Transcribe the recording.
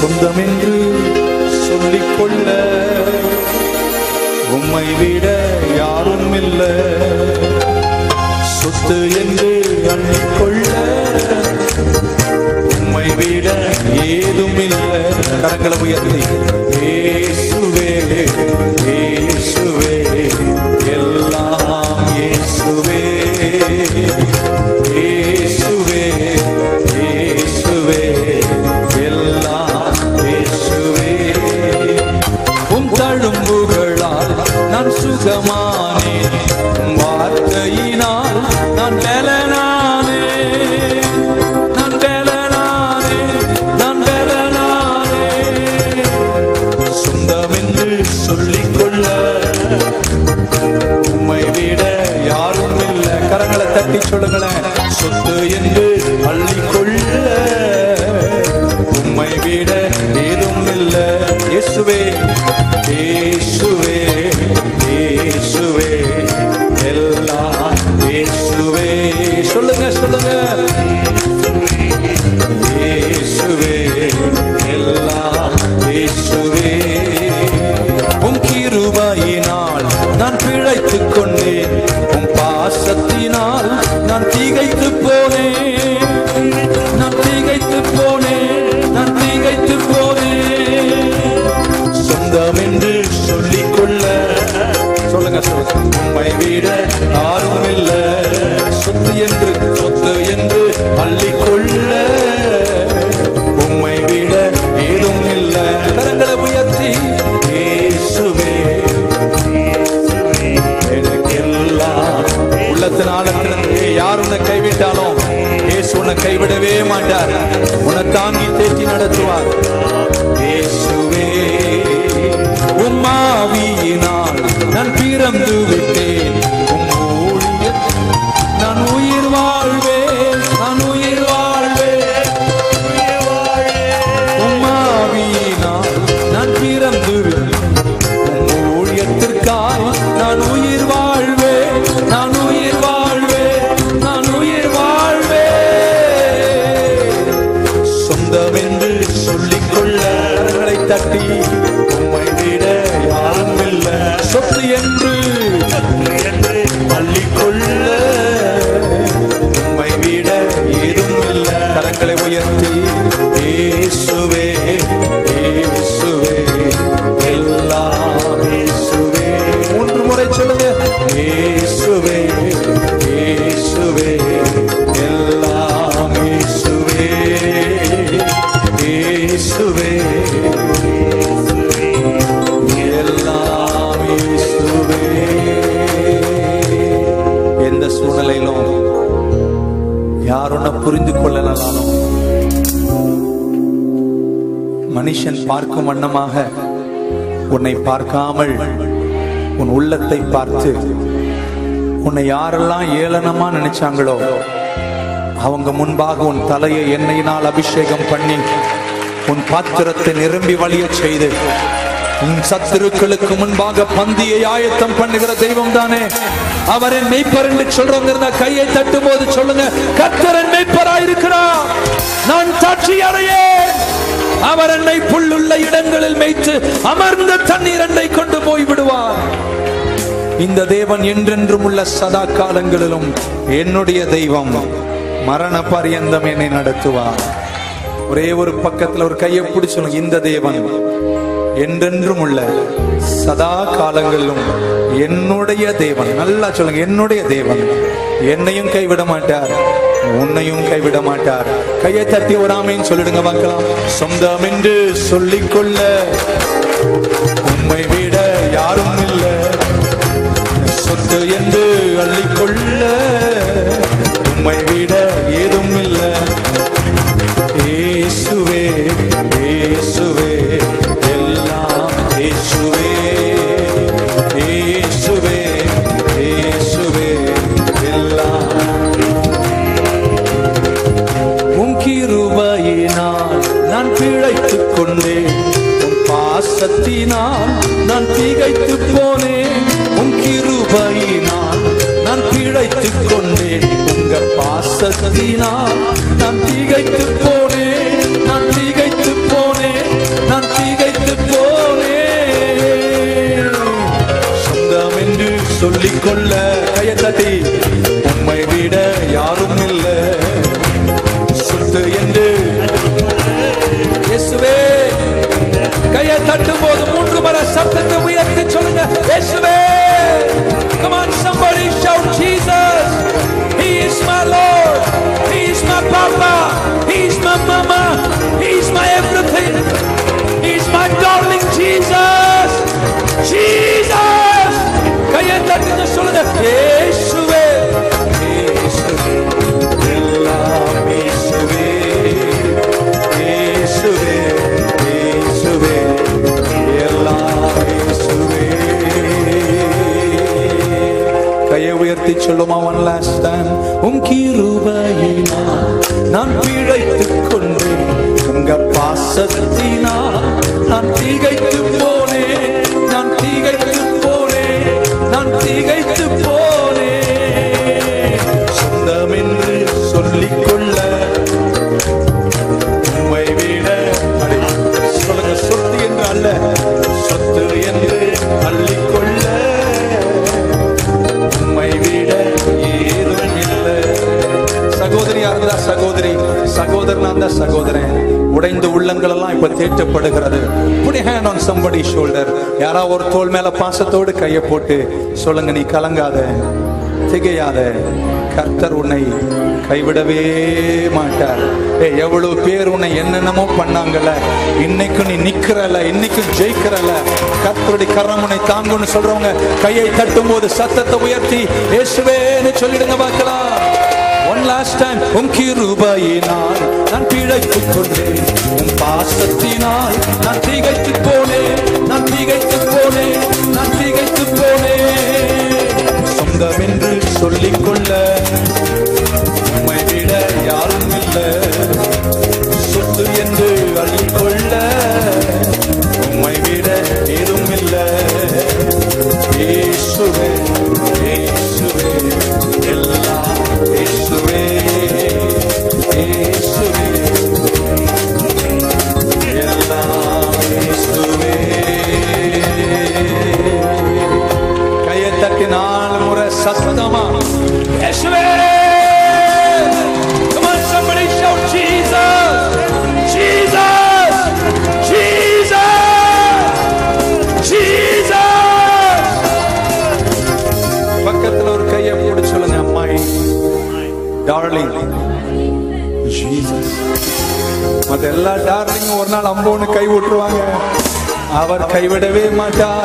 சொந்தம் என்று சொல்லிக்கொள்ள உம்மை விட யாரும் இல்லை சொத்து என்று அள்ளிக்கொள்ள உம்மை விட ஏதும் இல்லை கரங்களை உயர்த்தி இயேசுவே இயேசுவே எல்லாம் இயேசுவே இயேசுவே இயேசுவே எல்லாம் இயேசுவே உம் தழும்புகளால் நான் சுகமானேன் உம் வார்த்தையினால் நான் பலனானே நான் பலனானே நான் பலனானே சொந்தம் என்று சொல்லிக்கொள்ள உம்மை விட யாரும் இல்லை கரங்களை தட்டி சொல்லுங்களேன் சொத்து என்று அள்ளிக்கொள்ள உம்மை விட ஏதும் இல்லை இயேசுவே இயேசுவே இயேசுவே எல்லாம் இயேசுவே சொல்லுங்க சொல்லுங்க இயேசுவே எல்லாம் இயேசுவே உம் கிருபையினால் நான் பிழைத்துக் கொண்டேன் உம் பாசத்தினால் நான் திகைத்து போனேன் நான் திகைத்து போனேன் நான் திகைத்து போனேன் சொந்தம் என்று சொல்லிக்கொள்ள சொல்லுங்க சொல்லுங்க உம்மை விட யாரும் இல்ல சொத்து என்று சொத்து என்று அள்ளிக்கொள்ள உம்மை விட ஏதும் இல்ல கரங்களை உயர்த்தி இயேசுவே எனக்கெல்லாம் உள்ளத்தினால யார் உன்னை கைவிட்டாலும் இயேசு உன்னை கைவிடவே மாட்டார் உன்னை தாங்கி தேற்றி நடத்துவார் இயேசுவே உம்மாவியினால் நான் பிறந்து விட்டேன் உம் ஊழிய நான் உயிர் வாழ்வேன் நான் உயிர் வாழ்வேன் உம்மாவியினால் நான் பிறந்து விட்டேன் உம் ஊழியத்திற்காய் நான் உயிர் வாழ்வேன் நான் உயிர் வாழ்வேன் நான் உயிர் வாழ்வேன் சொந்தம் என்று சொல்லிக்கொள்ள கரங்களை தட்டி உம்மை விட யாரும் இல்ல சொத்து என்று என்று அள்ளிக்கொள்ள உம்மை விட ஏதும் இல்ல கரங்களை உயர்த்தி இயேசுவே இயேசுவே எல்லாம் இயேசுவே மூன்று முறை சொல்லுங்க இயேசுவே இயேசுவே எல்லாம் இயேசுவே இயேசுவே எல்லாம் இயேசுவே எந்த சூழ்நிலையிலும் யார் உன்னை புரிந்து கொள்ளலாலும் மனுஷன் பார்க்கும் வண்ணமாக உன்னை பார்க்காமல் உன் உள்ளத்தை பார்த்து உன்னை யாரெல்லாம் ஏளனமா நினைச்சாங்களோ அவங்க முன்பாக உன் தலையை எண்ணெயினால் அபிஷேகம் பண்ணி உன் பாத்திரத்தை நிரம்பி வழியச் செய்து உன் சத்துருக்களுக்கு முன்பாக பந்தியை ஆயத்தம் பண்ணுகிற தெய்வம் தானே அவரின் மெய்ப்பர் என்று சொல்றவங்க இருந்தா கையை தட்டும் போது சொல்லுங்க கத்தரன் மெய்ப்பராயிருக்கிறார் நான் சாட்சி அடையேன் அவர் என்னை புல்லுள்ள இடங்களில் மேய்த்து அமர்ந்த தண்ணீர் என்னை கொண்டு போய் விடுவார் இந்த தேவன் என்றென்றும் உள்ள சதா காலங்களிலும் என்னுடைய தெய்வம் மரண பரியந்தம் என்னை நடத்துவார் ஒரே ஒரு பக்கத்துல ஒரு கையை பிடிச்சு சொல்லுங்க இந்த தேவன் என்றென்றும் உள்ள சதா காலங்களிலும் என்னுடைய தேவன் நல்லா சொல்லுங்க என்னுடைய தேவன் என்னையும் கைவிட மாட்டார் உன்னையும் கைவிட மாட்டார் கையை தட்டி வராமேன்னு சொல்லிடுங்க பார்க்கலாம் சொந்தம் என்று சொல்லிக்கொள்ள உம்மை விட யாரும் இல்லை சொத்து என்று அள்ளிக்கொள்ள உம்மை விட ஏதும் இல்லை இயேசுவே இயேசுவே எல்லாம் இயேசுவே இயேசுவே இயேசுவே எல்லாம் உம் கிருபையினால் நான் பிழைத்துக் கொண்டேன் உம் பாசத்தினால் நான் திகைத்து போனேன் உம் கிருபையினால் நான் பிழைத்துக் கொண்டேன் உங்க பாசத்தினால் நான் திகைத்து போனேன் நான் திகைத்து போனேன் சொல்லிக்கொள்ள கையை தட்டி உம்மை விட யாரும் இல்லை சொத்து என்று இயேசுவே கையை தட்டும் போது மூன்று மர சப்தத்தை உயர்த்தி சொல்லுங்க இயேசுவே come on somebody shout jesus he is my lord he is my papa he is my mama he is my everything he is my darling jesus jesus கையை தட்டுங்க சொல்லுங்க இயேசுவே இயேசுவே எல்லாம் இயேசுவே இயேசுவே இயேசுவே எல்லாம் இயேசுவே கையை உயர்த்தி சொல்லுமா ஒன் லாஸ்ட் டைம் உம் கிருபையினால் நான் பிழைத்துக் கொண்டேன் உங்க பாசத்தினால் நான் திகைத்து போனேன் நான் திகைத்து போனேன் நான் திகைத்து போனேன் சொந்தம் என்று சொல்லிக்கொள்ள உம்மை விட அடே, சொல்லுங்க சொத்து என்று அல்ல சொத்து என்று அள்ளிக்கொள்ள உம்மை விட ஏதும் இல்லை சகோதரியா இருந்தா சகோதரி சகோதரனா இருந்தா சகோதரன் உடைந்த உள்ளங்கள் எல்லாம் இப்ப தேற்றப்படுகிறது புடி ஹேண்ட் ஆன் சம்படி ஷோல்டர் யாரா ஒரு தோள் மேல பாசத்தோடு கையை போட்டு சொல்லுங்க நீ கலங்காத திகையாத கர்த்தர் உன்னை கைவிடவே மாட்டார் ஏ எவ்வளவு பேர் உன்னை என்னென்னமோ பண்ணாங்கல்ல இன்னைக்கு நீ நிக்கிறல இன்னைக்கு ஜெயிக்கிறல கர்த்தருடைய கரம் உன்னை தாங்குன்னு சொல்றவங்க கையை தட்டும் போது சத்தத்தை உயர்த்தி இயேசுவேன்னு சொல்லிடுங்க பார்க்கலாம் ஒன் லாஸ்ட் டைம் உம் கிருபையினால் நான் பிழைத்துக் கொண்டேன் உம் பாசத்தினால் நான் திகைத்து போனேன் நான் திகைத்து போனேன் நான் திகைத்து போனேன் சொந்தம் என்று சொல்லிக்கொள்ள உம்மை விட யாரும் இல்லை சொத்து என்று அள்ளிக்கொள்ள உம்மை விட ஏதும் இல்லை இயேசுவே இயேசுவே எல்லாம் இயேசுவே இயேசுவே எல்லாம் இயேசுவே கையை தட்டி நாலு முறை சத்தமா இயேசுவே Come on, somebody shout Jesus! Jesus! Jesus! Jesus! பக்கத்துல ஒரு கையை போட்டு சொல்லுங்க அம்மாயி டார்லிங் ஜீசஸ் மத்த எல்லா டார்லிங்கும் ஒரு நாள் அம்போன்னு கை விட்டுருவாங்க அவர் கைவிடவே மாட்டார்